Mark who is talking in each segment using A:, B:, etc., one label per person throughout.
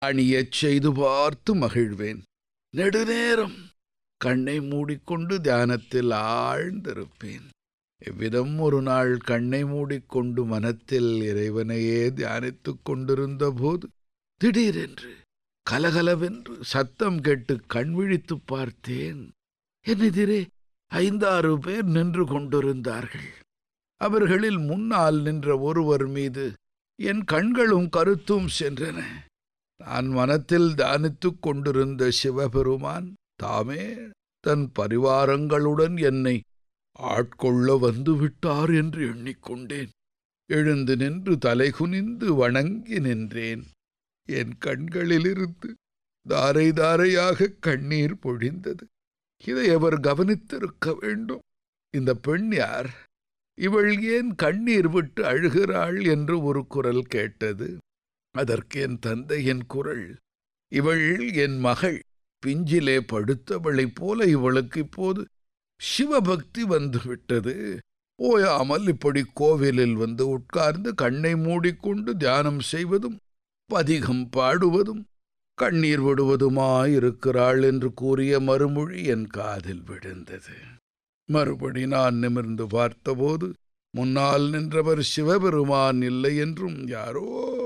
A: அணியச் செய்து பார்த்து மகிழ்வேன் நெடுநேரம் கண்ணை மூடிக்கொண்டு தியானத்தில் ஆழ்ந்திருப்பேன் இவ்விதம் ஒரு நாள் கண்ணை மூடிக்கொண்டு மனத்தில் இறைவனையே தியானித்துக் கொண்டிருந்த போது திடீரென்று கலகலவென்று சத்தம் கேட்டு கண் விழித்துப் பார்த்தேன் என் எதிரே ஐந்தாறு பேர் நின்று கொண்டிருந்தார்கள் அவர்களில் முன்னால் நின்ற ஒருவர் மீது என் கண்களும் கருத்தும் சென்றன நான் மனத்தில் தியானித்துக் கொண்டிருந்த சிவபெருமான் தாமே தன் பரிவாரங்களுடன் என்னை ஆட்கொள்ள வந்து விட்டார் என்று எண்ணிக்கொண்டேன் எழுந்து நின்று தலைகுனிந்து வணங்கி நின்றேன் என் கண்களிலிருந்து தாரை தாரையாக கண்ணீர் பொழிந்தது இதை அவர் கவனித்திருக்க வேண்டும் இந்த பெண் யார் இவள் ஏன் கண்ணீர் விட்டு அழுகிறாள் என்று ஒரு குரல் கேட்டது அதற்கு என் தந்தையின் குரல் இவள் என் மகள் பிஞ்சிலே படுத்தவளைப் போல இவளுக்கு இப்போது சிவபக்தி வந்துவிட்டது ஓயாமல் இப்படி கோவிலில் வந்து உட்கார்ந்து கண்ணை மூடிக்கொண்டு தியானம் செய்வதும் பதிகம் பாடுவதும் கண்ணீர் விடுவதுமாயிருக்கிறாள் என்று கூறிய மறுமொழி என் காதில் விழுந்தது மறுபடி நான் நிமிர்ந்து பார்த்தபோது முன்னால் நின்றவர் சிவபெருமான் இல்லை என்றும் யாரோ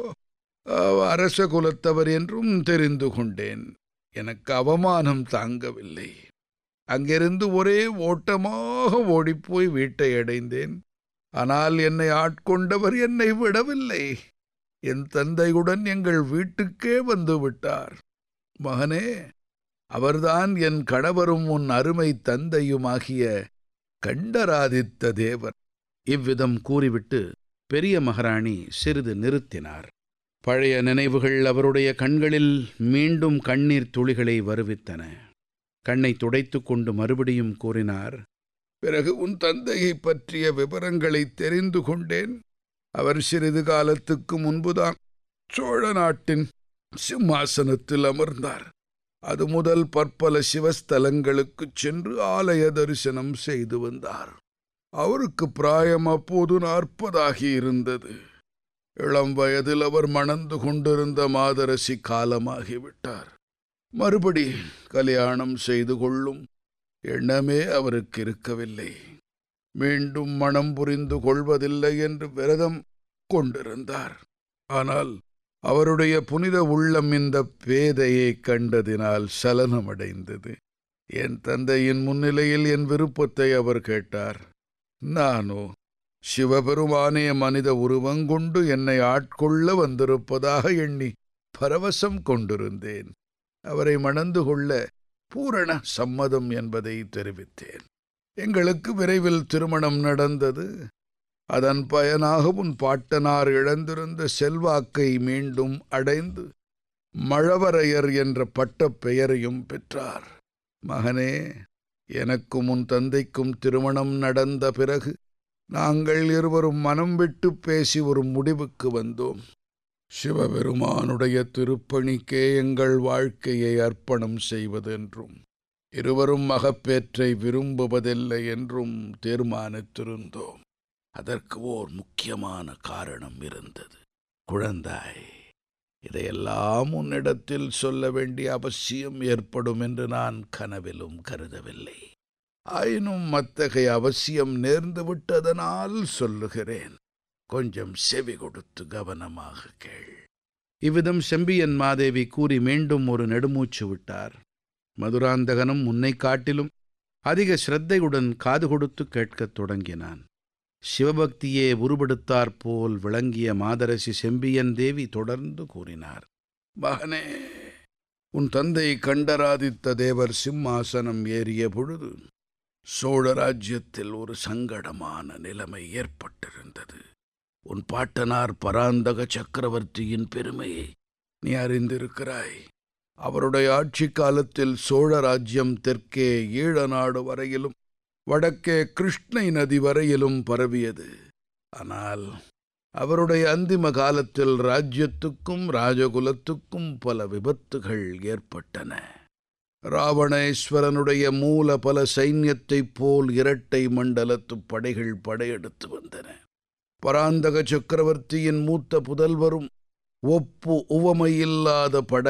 A: அரச குலத்தவர் என்றும் தெரிந்து கொண்டேன் எனக்கு அவமானம் தாங்கவில்லை அங்கிருந்து ஒரே ஓட்டமாக ஓடிப்போய் வீட்டை அடைந்தேன் ஆனால் என்னை ஆட்கொண்டவர் என்னை விடவில்லை என் தந்தையுடன் எங்கள் வீட்டுக்கே வந்து விட்டார் மகனே அவர்தான் என் கணவரும் உன் அருமை தந்தையுமாகிய கண்டராதித்த தேவர்
B: இவ்விதம் கூறிவிட்டு பெரிய மகாராணி சிறிது நிறுத்தினார் பழைய நினைவுகள் அவருடைய கண்களில் மீண்டும் கண்ணீர் துளிகளை வருவித்தன கண்ணை துடைத்து கொண்டு மறுபடியும் கூறினார்
A: பிறகு உன் தந்தையை பற்றிய விவரங்களை தெரிந்து கொண்டேன் அவர் சிறிது காலத்துக்கு முன்புதான் சோழ நாட்டின் சிம்மாசனத்தில் அமர்ந்தார் அது முதல் பற்பல சிவஸ்தலங்களுக்குச் சென்று ஆலய தரிசனம் செய்து வந்தார் அவருக்கு பிராயம் அப்போது நாற்பதாகி இருந்தது இளம் வயதில் அவர் மணந்து கொண்டிருந்த மாதரசி காலமாகிவிட்டார் மறுபடி கல்யாணம் செய்து கொள்ளும் எண்ணமே அவருக்கு இருக்கவில்லை மீண்டும் மனம் புரிந்து கொள்வதில்லை என்று விரதம் கொண்டிருந்தார் ஆனால் அவருடைய புனித உள்ளம் இந்த பேதையை கண்டதினால் சலனமடைந்தது என் தந்தையின் முன்னிலையில் என் விருப்பத்தை அவர் கேட்டார் நானோ சிவபெருமானே மனித உருவங்கொண்டு என்னை ஆட்கொள்ள வந்திருப்பதாக எண்ணி பரவசம் கொண்டிருந்தேன் அவரை மணந்து கொள்ள பூரண சம்மதம் என்பதை தெரிவித்தேன் எங்களுக்கு விரைவில் திருமணம் நடந்தது அதன் பயனாக உன் பாட்டனார் இழந்திருந்த செல்வாக்கை மீண்டும் அடைந்து மழவரையர் என்ற பட்டப் பெயரையும் பெற்றார் மகனே எனக்கும் உன் தந்தைக்கும் திருமணம் நடந்த பிறகு நாங்கள் இருவரும் மனம் விட்டு பேசி ஒரு முடிவுக்கு வந்தோம் சிவபெருமானுடைய திருப்பணிக்கே எங்கள் வாழ்க்கையை அர்ப்பணம் செய்வதென்றும் இருவரும் மகப்பேற்றை விரும்புவதில்லை என்றும் தீர்மானித்திருந்தோம் அதற்கு ஓர் முக்கியமான காரணம் இருந்தது குழந்தாய் இதையெல்லாம் உன்னிடத்தில் சொல்ல வேண்டிய அவசியம் ஏற்படும் என்று நான் கனவிலும் கருதவில்லை ஆயினும் அத்தகைய அவசியம் நேர்ந்து விட்டதனால் சொல்லுகிறேன் கொஞ்சம் செவி கொடுத்து கவனமாக கேள்
B: இவ்விதம் செம்பியன் மாதேவி கூறி மீண்டும் ஒரு நெடுமூச்சு விட்டார் மதுராந்தகனும் முன்னை காட்டிலும் அதிக சிரத்தையுடன் காது கொடுத்து கேட்கத் தொடங்கினான் சிவபக்தியே உருவெடுத்தாற்போல் விளங்கிய மாதரசி செம்பியன் தேவி தொடர்ந்து கூறினார்
A: மகனே உன் தந்தை கண்டராதித்த தேவர் சிம்மாசனம் ஏறிய பொழுது சோழ ராஜ்யத்தில் ஒரு சங்கடமான நிலைமை ஏற்பட்டிருந்தது உன் பாட்டனார் பராந்தக சக்கரவர்த்தியின் பெருமையை நீ அறிந்திருக்கிறாய் அவருடைய ஆட்சி காலத்தில் சோழ ராஜ்யம் தெற்கே ஈழ நாடு வரையிலும் வடக்கே கிருஷ்ணை நதி வரையிலும் பரவியது ஆனால் அவருடைய அந்திம காலத்தில் ராஜ்யத்துக்கும் ராஜகுலத்துக்கும் பல விபத்துகள் ஏற்பட்டன ராவணேஸ்வரனுடைய மூல பல சைன்யத்தைப் போல் இரட்டை மண்டலத்து படைகள் படையெடுத்து வந்தன பராந்தக சக்கரவர்த்தியின் மூத்த புதல்வரும் ஒப்பு உவமையில்லாத பட